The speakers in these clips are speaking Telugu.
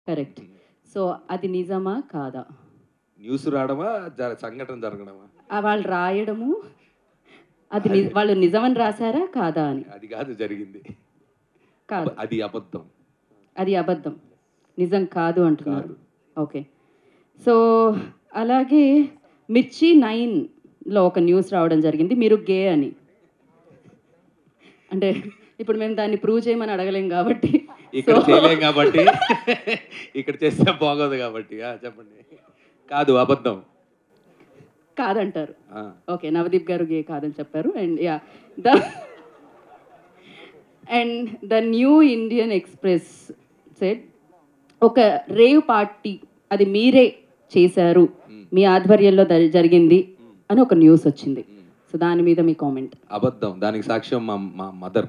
కరెక్ట్ సో అది నిజమా కాదా న్యూస్ రావడమా జర సంఘటన జరగడమా ఆ వాళ్ళు రాయడము అది ని- వాళ్ళు నిజమని రాశారా కాదా అని అది కాదు జరిగింది కాదు అది అబద్ధం అది అబద్ధం నిజం కాదు అంటున్నారు ఓకే సో అలాగే మిర్చి నైన్లో ఒక న్యూస్ రావడం జరిగింది మీరు గే అని అంటే ఇప్పుడు మేము దాన్ని ప్రూవ్ చేయమని అడగలేం కాబట్టి ఇక్కడ చేయలేం కాబట్టి ఇక్కడ చేస్తే బాగోదు కాబట్టి ఆ, చెప్పండి కాదు అబద్ధం కాదంటారు ఆ, ఓకే నవదీప్ గారు గే కాదని చెప్పారు and yeah the and the New Indian Express set ఒక రేవ్ పార్టీ అది మీరే చేశారు మీ ఆధ్వర్యంలో ద- జరిగింది అని ఒక న్యూస్ వచ్చింది సో దాని మీద మీ కామెంట్ అబద్ధం దానికి సాక్ష్యం మా మా మదర్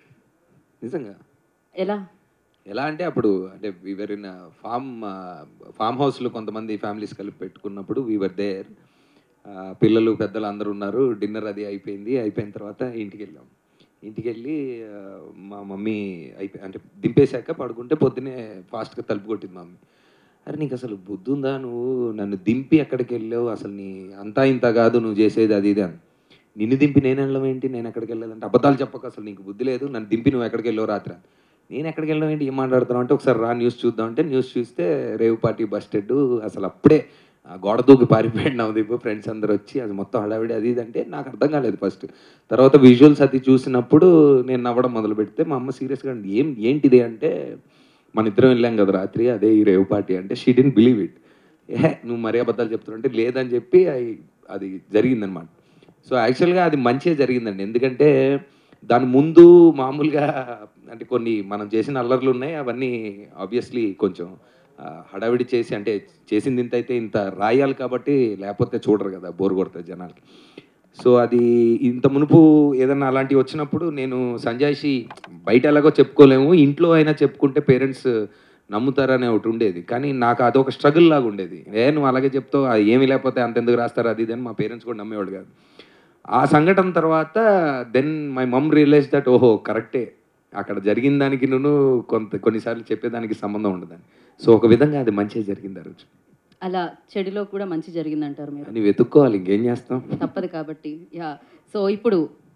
నిజంగా ఎలా ఎలా అంటే అప్పుడు అంటే వీవర్ ఇన్ ఫామ్ ఫామ్ హౌస్లో కొంతమంది ఫ్యామిలీస్ కలిపి పెట్టుకున్నప్పుడు వీవర్ దేర్ పిల్లలు పెద్దలు అందరూ ఉన్నారు డిన్నర్ అది అయిపోయింది అయిపోయిన తర్వాత ఇంటికి వెళ్ళాం ఇంటికి వెళ్ళి ఆ, మా మమ్మీ అయిపోయి అంటే దింపేశాక పడుకుంటే పొద్దునే ఫాస్ట్గా తలుపు కొట్టింది మమ్మీ అరే నీకు అసలు బుద్ధి ఉందా నువ్వు నన్ను దింపి ఎక్కడికి వెళ్ళావు అసలు నీ అంతా ఇంత కాదు నువ్వు చేసేది అది ఇది అని నిన్ను దింపి నేను వెళ్ళడం ఏంటి నేను ఎక్కడికి వెళ్ళాలంటే అబద్ధాలు చెప్పక అసలు నీకు బుద్ధి లేదు నన్ను దింపి నువ్వు ఎక్కడికి వెళ్ళావు రాత్రి అని. నేను ఎక్కడికి వెళ్ళడం ఏంటి ఏం మాట్లాడుతున్నావు అంటే ఒకసారి రా న్యూస్ చూద్దాం అంటే న్యూస్ చూస్తే రేవు పార్టీ బస్టెడ్ అసలు అప్పుడే ఆ గోడ దూకి పారిపోయాడు నవదీప్ ఫ్రెండ్స్ అందరు వచ్చి అది మొత్తం హడావిడి అది ఇది అంటే నాకు అర్థం కాలేదు ఫస్ట్ తర్వాత విజువల్స్ అది చూసినప్పుడు నేను నవ్వడం మొదలు పెడితే మా అమ్మ సీరియస్గా ఏం ఏంటిది అంటే మన ఇద్దరం వెళ్ళాం కదా రాత్రి అదే ఈ రేవ్ పార్టీ అంటే షీ డెంట్ బిలీవ్ ఇట్ ఏ నువ్వు మరీ అబద్ధాలు చెప్తున్నావు అంటే లేదని చెప్పి అయి- అది జరిగిందనమాట సో యాక్చువల్గా అది మంచిగా జరిగిందండి ఎందుకంటే దాని ముందు మామూలుగా అంటే కొన్ని మనం చేసిన అల్లర్లు ఉన్నాయి అవన్నీ ఆబ్వియస్లీ కొంచెం ఆ, హడావిడి చేసి అంటే చేసింది ఇంత అయితే ఇంత రాయాలి కాబట్టి లేకపోతే చూడరు కదా బోర్ కొడుతుంది జనాలకి సో అది ఇంత మునుపు ఏదన్నా అలాంటివి వచ్చినప్పుడు నేను సంజాయిషి బయట ఎలాగో చెప్పుకోలేము ఇంట్లో అయినా చెప్పుకుంటే పేరెంట్స్ నమ్ముతారనే ఒకటి ఉండేది కానీ నాకు అదొక స్ట్రగుల్ లాగా ఉండేది ఏ నువ్వు అలాగే చెప్తావు అది ఏమీ లేకపోతే అంతెందుకు రాస్తారు అది ఇది అని మా పేరెంట్స్ కూడా నమ్మేవాడు కాదు ఆ సంఘటన తర్వాత then my mom realise that ఓహో కరెక్టే అక్కడ జరిగిన దానికి నువ్వు కొంత కొన్నిసార్లు చెప్పేదానికి సంబంధం ఉండదని సో ఒక విధంగా అది మంచిగా జరిగింది ఆ రోజు అలా చెడులో కూడా మంచి జరిగిందంటారు మీరు అని వెతుక్కోవాలి ఇంకేం చేస్తాం తప్పదు కాబట్టి యా సో ఇప్పుడు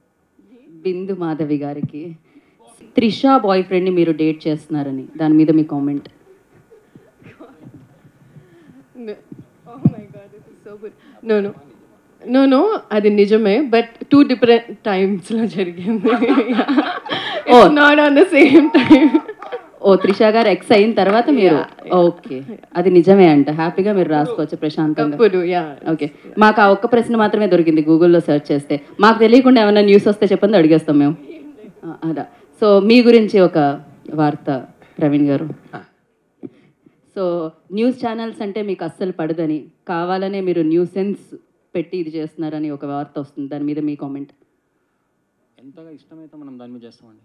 బిందు మాధవి గారికి త్రిషా బాయ్ ఫ్రెండ్ని మీరు డేట్ చేస్తున్నారని దాని మీద మీ comment Oh my god, this is so good. No, no. No, no, అది నిజమే బట్ టూ డిఫరెంట్ టైమ్స్లో జరిగింది Oh. Not on the same time oh Trisha గారు ఎక్స్ అయిన తర్వాత మీరు ఓకే అది నిజమే అంట హ్యాపీగా మీరు రాసుకోవచ్చు ప్రశాంతంగా అప్పుడు యా ఓకే మాకు ఆ ఒక్క ప్రశ్న మాత్రమే దొరికింది గూగుల్లో సెర్చ్ చేస్తే మాకు తెలియకుండా ఏమైనా న్యూస్ వస్తే చెప్పండి అడిగేస్తాం మేము ఆ, అదా సో మీ గురించి ఒక వార్త ప్రవీణ్ గారు సో న్యూస్ ఛానల్స్ అంటే మీకు అస్సలు పడదని కావాలనే మీరు న్యూసెన్స్ పెట్టి ఇది చేస్తున్నారని ఒక వార్త వస్తుంది దాని మీద మీ కామెంట్ ఎంతగా ఇష్టమైతే మనం దాని మీద చేస్తామండి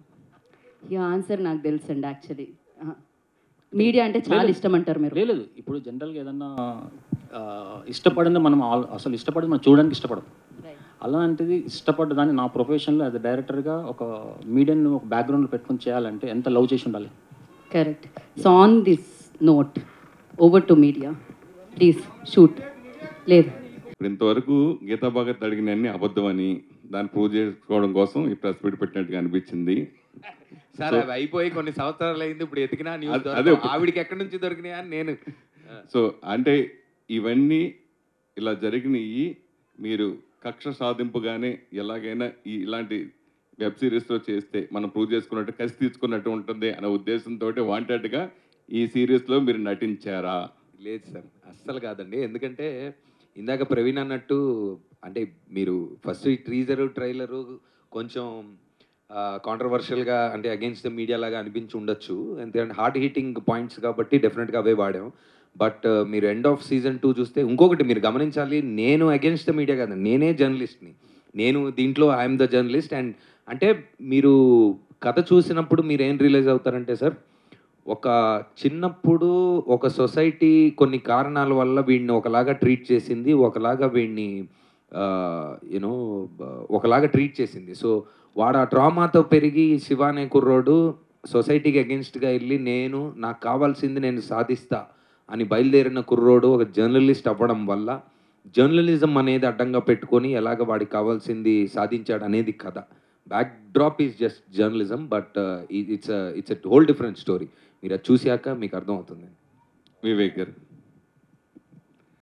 ఈ ఆన్సర్ నాకు తెలుసు అండి యాక్చువల్లీ మీడియా అంటే చాలా ఇష్టం అంటారు మీరు లేదు ఇప్పుడు జనరల్గా ఏదన్నా ఆ, ఇష్టపడింది మనం ఆల్- అసలు ఇష్టపడింది మనం చూడడానికి ఇష్టపడం అలాంటిది ఇష్టపడ్డదాన్ని నా ప్రొఫెషన్లో యాజ్ డైరెక్టర్గా ఒక మీడియాని ఒక బ్యాక్గ్రౌండ్లో పెట్టుకొని చేయాలంటే ఎంత లవ్ చేసి ఉండాలి correct so on this note over to media please shoot లేదు ఇప్పుడు ఇంతవరకు గీతా భగత్ అడిగిన అన్ని అబద్ధమని దాన్ని ప్రూవ్ చేసుకోవడం కోసం ఈ ప్రెస్ మీట్ పెట్టినట్టుగా అనిపించింది సార్ అవి అయిపోయి కొన్ని సంవత్సరాలు అయింది ఇప్పుడు ఎతికినా న్యూస్ అదే- అదే దొరకవు. ఆవిడకి ఎక్కడి నుంచి దొరికినాయా అని నేను సో అంటే ఇవన్నీ ఇలా జరిగినవి మీరు కక్ష సాధింపుగానే ఎలాగైనా ఈ ఇలాంటి వెబ్ సిరీస్లో చేస్తే మనం ప్రూవ్ చేసుకున్నట్టు కసి తీర్చుకున్నట్టు ఉంటుంది అనే ఉద్దేశంతో వాంటెడ్గా ఈ సిరీస్లో మీరు నటించారా లేదు సార్ అస్సలు కాదండి ఎందుకంటే ఇందాక ప్రవీణ్ అన్నట్టు అంటే మీరు ఫస్ట్ ఈ ట్రీజరు ట్రైలరు కొంచెం కాంట్రవర్షియల్గా అంటే అగేన్స్ట్ ద మీడియా లాగా అనిపించి ఉండొచ్చు ఎందుకంటే హార్డ్ హీటింగ్ పాయింట్స్ కాబట్టి డెఫినెట్గా అవే వాడాం బట్ మీరు ఎండ్ ఆఫ్ సీజన్ టూ చూస్తే ఇంకొకటి మీరు గమనించాలి నేను అగేన్స్ట్ ద మీడియా కాదు నేనే జర్నలిస్ట్ని నేను దీంట్లో ఐఎమ్ ద జర్నలిస్ట్ అండ్ అంటే మీరు కథ చూసినప్పుడు మీరు ఏం రియలైజ్ అవుతారంటే సార్ ఒక చిన్నప్పుడు ఒక సొసైటీ కొన్ని కారణాల వల్ల వీడిని ఒకలాగా ట్రీట్ చేసింది ఒకలాగా వీడిని యూనో ఒకలాగా ట్రీట్ చేసింది సో వాడు ఆ ట్రామాతో పెరిగి శివ అనే కుర్రోడు సొసైటీకి అగెన్స్ట్గా వెళ్ళి నేను నాకు కావాల్సింది నేను సాధిస్తా అని బయలుదేరిన కుర్రోడు ఒక జర్నలిస్ట్ అవ్వడం వల్ల జర్నలిజం అనేది అడ్డంగా పెట్టుకొని ఎలాగ వాడికి కావాల్సింది సాధించాడు అనేది కథ backdrop is just journalism but it's it's whole different story మీరు అది చూశాక మీకు అర్థమవుతుంది వివేక్ గారు